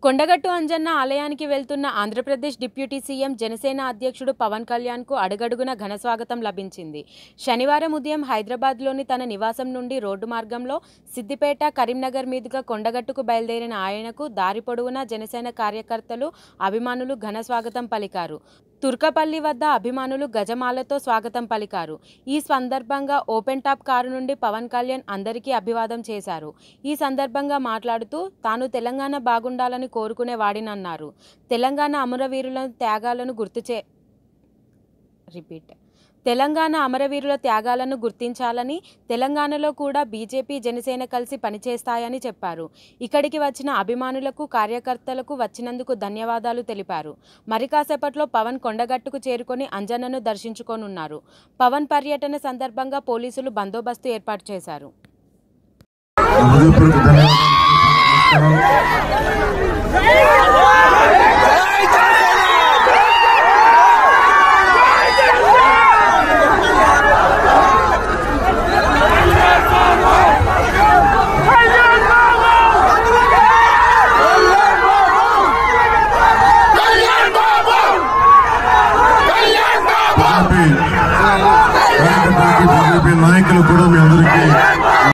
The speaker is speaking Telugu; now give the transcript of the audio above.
కొండగట్టు అంజన్న ఆలయానికి వెళ్తున్న ఆంధ్రప్రదేశ్ డిప్యూటీ సీఎం జనసేన అధ్యక్షుడు పవన్ కళ్యాణ్కు అడుగడుగున ఘనస్వాగతం లభించింది శనివారం ఉదయం హైదరాబాద్లోని తన నివాసం నుండి రోడ్డు మార్గంలో సిద్దిపేట కరీంనగర్ మీదుగా కొండగట్టుకు బయలుదేరిన ఆయనకు దారి పొడవునా జనసేన కార్యకర్తలు అభిమానులు ఘనస్వాగతం పలికారు తుర్కపల్లి వద్ద అభిమానులు గజమాలతో స్వాగతం పలికారు ఈ సందర్భంగా ఓపెన్ టాప్ కారు నుండి పవన్ కళ్యాణ్ అందరికీ అభివాదం చేశారు ఈ సందర్భంగా మాట్లాడుతూ తాను తెలంగాణ బాగుండాలని కోరుకునే వాడినన్నారు తెలంగాణ అమరవీరుల త్యాగాలను గుర్తు చే రిపీట్ తెలంగాణ అమరవీరుల త్యాగాలను గుర్తించాలని తెలంగాణలో కూడా బీజేపీ జనసేన కలిసి పనిచేస్తాయని చెప్పారు ఇక్కడికి వచ్చిన అభిమానులకు కార్యకర్తలకు వచ్చినందుకు ధన్యవాదాలు తెలిపారు మరి కాసేపట్లో పవన్ కొండగట్టుకు చేరుకొని అంజన్నను దర్శించుకోనున్నారు పవన్ పర్యటన సందర్భంగా పోలీసులు బందోబస్తు ఏర్పాటు చేశారు హృదయపూర్వక ధన్యవాదాలు